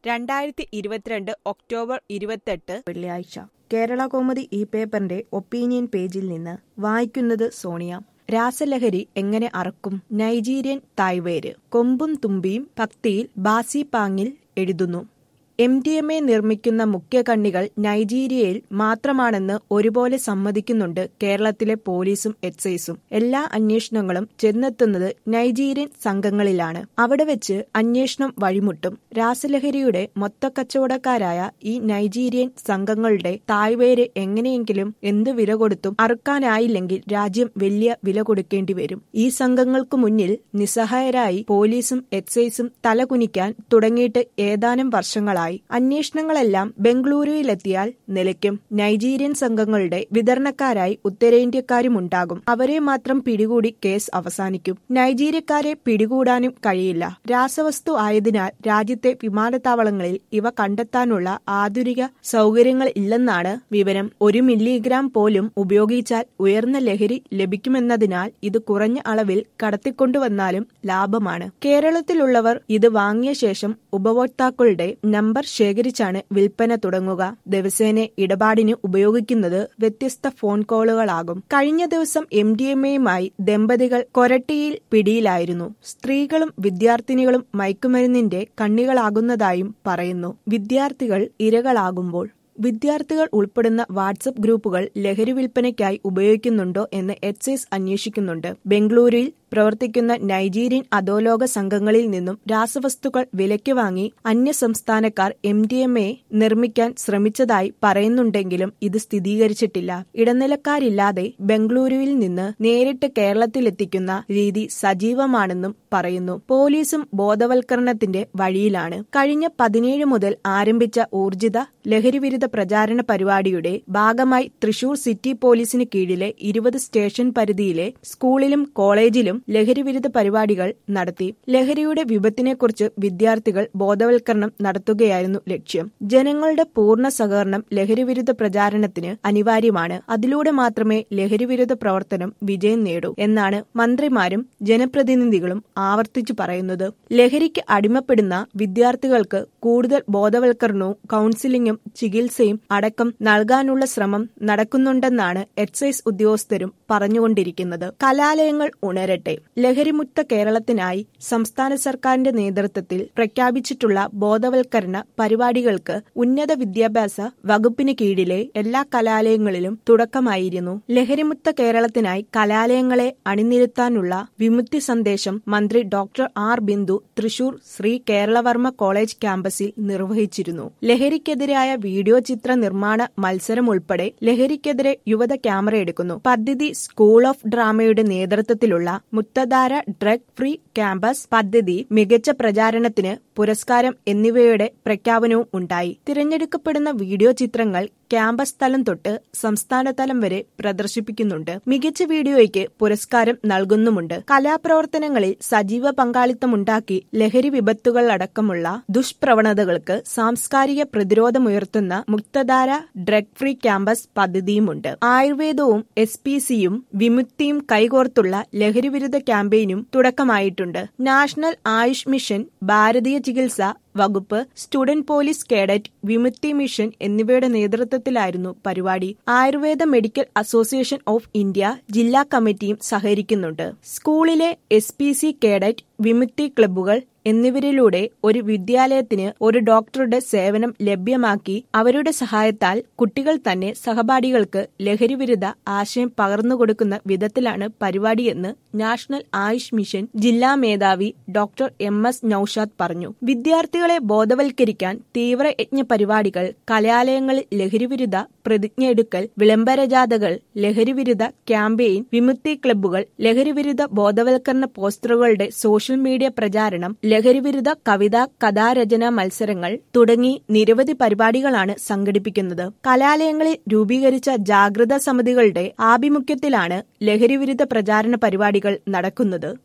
രണ്ടായിരത്തി ഇരുപത്തിരണ്ട് ഒക്ടോബർ ഇരുപത്തെട്ട് വെള്ളിയാഴ്ച കേരള കൗമുദി ഈ പേപ്പറിന്റെ ഒപ്പീനിയൻ പേജിൽ നിന്ന് വായിക്കുന്നത് സോണിയ രാസലഹരി എങ്ങനെ അറക്കും നൈജീരിയൻ തായ്വേര് കൊമ്പും തുമ്പിയും ഭക്തിയിൽ ബാസി പാങ്ങിൽ എഴുതുന്നു എം ഡി എം എ നിർമ്മിക്കുന്ന മുഖ്യ കണ്ണികൾ നൈജീരിയയിൽ മാത്രമാണെന്ന് ഒരുപോലെ സമ്മതിക്കുന്നുണ്ട് കേരളത്തിലെ പോലീസും എക്സൈസും എല്ലാ അന്വേഷണങ്ങളും ചെന്നെത്തുന്നത് നൈജീരിയൻ സംഘങ്ങളിലാണ് അവിടെ വെച്ച് അന്വേഷണം വഴിമുട്ടും രാസലഹരിയുടെ മൊത്തക്കച്ചവടക്കാരായ ഈ നൈജീരിയൻ സംഘങ്ങളുടെ തായ്വേര് എങ്ങനെയെങ്കിലും എന്ത് വില കൊടുത്തും അറുക്കാനായില്ലെങ്കിൽ രാജ്യം വലിയ വില കൊടുക്കേണ്ടി വരും ഈ സംഘങ്ങൾക്കു മുന്നിൽ നിസ്സഹായരായി പോലീസും എക്സൈസും തലകുനിക്കാൻ തുടങ്ങിയിട്ട് ഏതാനും വർഷങ്ങളായി ഉണ്ടായി അന്വേഷണങ്ങളെല്ലാം ബംഗളൂരുവിലെത്തിയാൽ നിലയ്ക്കും നൈജീരിയൻ സംഘങ്ങളുടെ വിതരണക്കാരായി ഉത്തരേന്ത്യക്കാരുമുണ്ടാകും അവരെ മാത്രം പിടികൂടി കേസ് അവസാനിക്കും നൈജീരിയക്കാരെ പിടികൂടാനും കഴിയില്ല രാസവസ്തു ആയതിനാൽ രാജ്യത്തെ വിമാനത്താവളങ്ങളിൽ ഇവ കണ്ടെത്താനുള്ള ആധുനിക സൗകര്യങ്ങൾ ഇല്ലെന്നാണ് വിവരം ഒരു മില്ലിഗ്രാം പോലും ഉപയോഗിച്ചാൽ ഉയർന്ന ലഹരി ലഭിക്കുമെന്നതിനാൽ ഇത് കുറഞ്ഞ അളവിൽ കടത്തിക്കൊണ്ടുവന്നാലും ലാഭമാണ് കേരളത്തിലുള്ളവർ ഇത് വാങ്ങിയ ശേഷം ഉപഭോക്താക്കളുടെ നമ്പർ ശേഖരിച്ചാണ് വിൽപ്പന തുടങ്ങുക ദിവസേന ഇടപാടിന് ഉപയോഗിക്കുന്നത് വ്യത്യസ്ത ഫോൺ കോളുകളാകും കഴിഞ്ഞ ദിവസം എം ഡി എം എയുമായി ദമ്പതികൾ കൊരട്ടിയിൽ പിടിയിലായിരുന്നു സ്ത്രീകളും വിദ്യാർത്ഥിനികളും മയക്കുമരുന്നിന്റെ കണ്ണികളാകുന്നതായും പറയുന്നു വിദ്യാർത്ഥികൾ ഇരകളാകുമ്പോൾ വിദ്യാർത്ഥികൾ ഉൾപ്പെടുന്ന വാട്സപ്പ് ഗ്രൂപ്പുകൾ ലഹരി വിൽപ്പനയ്ക്കായി ഉപയോഗിക്കുന്നുണ്ടോ എന്ന് എക്സൈസ് അന്വേഷിക്കുന്നുണ്ട് ബംഗളൂരുവിൽ പ്രവർത്തിക്കുന്ന നൈജീരിയൻ അധോലോക സംഘങ്ങളിൽ നിന്നും രാസവസ്തുക്കൾ വിലയ്ക്ക് വാങ്ങി അന്യ സംസ്ഥാനക്കാർ എം ഡി എം എ നിർമ്മിക്കാൻ ശ്രമിച്ചതായി പറയുന്നുണ്ടെങ്കിലും ഇത് സ്ഥിരീകരിച്ചിട്ടില്ല ഇടനിലക്കാരില്ലാതെ ബംഗളൂരുവിൽ നിന്ന് നേരിട്ട് കേരളത്തിലെത്തിക്കുന്ന രീതി സജീവമാണെന്നും പറയുന്നു പോലീസും ബോധവൽക്കരണത്തിന്റെ വഴിയിലാണ് കഴിഞ്ഞ പതിനേഴ് മുതൽ ആരംഭിച്ച ഊർജിത ലഹരിവിരുദ്ധ പ്രചാരണ പരിപാടിയുടെ ഭാഗമായി തൃശൂർ സിറ്റി പോലീസിന് കീഴിലെ ഇരുപത് സ്റ്റേഷൻ പരിധിയിലെ സ്കൂളിലും കോളേജിലും ലഹരിവിരുദ്ധ പരിപാടികൾ നടത്തി ലഹരിയുടെ വിപത്തിനെക്കുറിച്ച് വിദ്യാർത്ഥികൾ ബോധവൽക്കരണം നടത്തുകയായിരുന്നു ലക്ഷ്യം ജനങ്ങളുടെ പൂർണ്ണ സഹകരണം ലഹരിവിരുദ്ധ പ്രചാരണത്തിന് അനിവാര്യമാണ് അതിലൂടെ മാത്രമേ ലഹരിവിരുദ്ധ പ്രവർത്തനം വിജയം നേടൂ എന്നാണ് മന്ത്രിമാരും ജനപ്രതിനിധികളും ആവർത്തിച്ചു പറയുന്നത് ലഹരിക്ക് അടിമപ്പെടുന്ന വിദ്യാർത്ഥികൾക്ക് കൂടുതൽ ബോധവൽക്കരണവും കൌൺസിലിംഗും ചികിത്സയും അടക്കം നൽകാനുള്ള ശ്രമം നടക്കുന്നുണ്ടെന്നാണ് എക്സൈസ് ഉദ്യോഗസ്ഥരും പറഞ്ഞുകൊണ്ടിരിക്കുന്നത് കലാലയങ്ങൾ ഉണരട്ടെ ലഹരിമുക്ത കേരളത്തിനായി സംസ്ഥാന സർക്കാരിന്റെ നേതൃത്വത്തിൽ പ്രഖ്യാപിച്ചിട്ടുള്ള ബോധവൽക്കരണ പരിപാടികൾക്ക് ഉന്നത വിദ്യാഭ്യാസ വകുപ്പിന് കീഴിലെ എല്ലാ കലാലയങ്ങളിലും തുടക്കമായിരുന്നു ലഹരിമുക്ത കേരളത്തിനായി കലാലയങ്ങളെ അണിനിരത്താനുള്ള വിമുക്തി സന്ദേശം മന്ത്രി doctor R Bindu Thrissur Shri Keralavarma college ക്യാമ്പസിൽ നിർവഹിച്ചിരുന്നു ലഹരിക്കെതിരായ വീഡിയോ ചിത്ര നിർമ്മാണ മത്സരം ഉൾപ്പെടെ ലഹരിക്കെതിരെ യുവത ക്യാമറ എടുക്കുന്നു പദ്ധതി സ്കൂൾ ഓഫ് ഡ്രാമയുടെ നേതൃത്വത്തിലുള്ള മുക്തധാര ഡ്രഗ് ഫ്രീ ക്യാമ്പസ് പദ്ധതി മികച്ച പ്രചാരണത്തിന് പുരസ്കാരം എന്നിവയുടെ പ്രഖ്യാപനവും ഉണ്ടായി തിരഞ്ഞെടുക്കപ്പെടുന്ന വീഡിയോ ചിത്രങ്ങൾ ക്യാമ്പസ് തലം തൊട്ട് സംസ്ഥാന തലം വരെ പ്രദർശിപ്പിക്കുന്നുണ്ട് മികച്ച വീഡിയോയ്ക്ക് പുരസ്കാരം നൽകുന്നുമുണ്ട് കലാപ്രവർത്തനങ്ങളിൽ സജീവ പങ്കാളിത്തമുണ്ടാക്കി ലഹരി വിപത്തുകൾ അടക്കമുള്ള ദുഷ്പ്രവണതകൾക്ക് സാംസ്കാരിക പ്രതിരോധമുയർത്തുന്ന മുക്തധാര ഡ്രഗ് ഫ്രീ ക്യാമ്പസ് പദ്ധതിയുമുണ്ട് ആയുർവേദവും എസ് പി സിയും വിമുക്തിയും കൈകോർത്തുള്ള ലഹരിവിരുദ്ധ ക്യാമ്പയിനും തുടക്കമായിട്ടുണ്ട് നാഷണൽ ആയുഷ് മിഷൻ ഭാരതീയ ചികിത്സ വകുപ്പ് student police cadet Vimukthi mission എന്നിവയുടെ നേതൃത്വത്തിലായിരുന്നു പരിപാടി Ayurveda medical association of India ജില്ലാ കമ്മിറ്റിയും സഹകരിക്കുന്നുണ്ട് സ്കൂളിലെ S P C cadet Vimukthi ക്ലബ്ബുകൾ എന്നിവരിലൂടെ ഒരു വിദ്യാലയത്തിന് ഒരു ഡോക്ടറുടെ സേവനം ലഭ്യമാക്കി അവരുടെ സഹായത്താൽ കുട്ടികൾ തന്നെ സഹപാഠികൾക്ക് ലഹരിവിരുദ്ധ ആശയം പകർന്നുകൊടുക്കുന്ന വിധത്തിലാണ് പരിപാടിയെന്ന് നാഷണൽ ആയുഷ് മിഷൻ ജില്ലാ മേധാവി ഡോക്ടർ എം എസ് നൌഷാദ് പറഞ്ഞു വിദ്യാർത്ഥികളെ ബോധവൽക്കരിക്കാൻ തീവ്രയജ്ഞ പരിപാടികൾ കലാലയങ്ങളിൽ ലഹരിവിരുദ്ധ പ്രതിജ്ഞയെടുക്കൽ വിളംബരജാഥകൾ ലഹരിവിരുദ്ധ ക്യാമ്പയിൻ വിമുക്തി ക്ലബ്ബുകൾ ലഹരിവിരുദ്ധ ബോധവൽക്കരണ പോസ്റ്ററുകളുടെ സോഷ്യൽ മീഡിയ പ്രചാരണം ലഹരിവിരുദ്ധ കവിത കഥാരചന മത്സരങ്ങൾ തുടങ്ങി നിരവധി പരിപാടികളാണ് സംഘടിപ്പിക്കുന്നത് കലാലയങ്ങളിൽ രൂപീകരിച്ച ജാഗ്രതാ സമിതികളുടെ ആഭിമുഖ്യത്തിലാണ് ലഹരിവിരുദ്ധ പ്രചാരണ പരിപാടികൾ നടക്കുന്നത്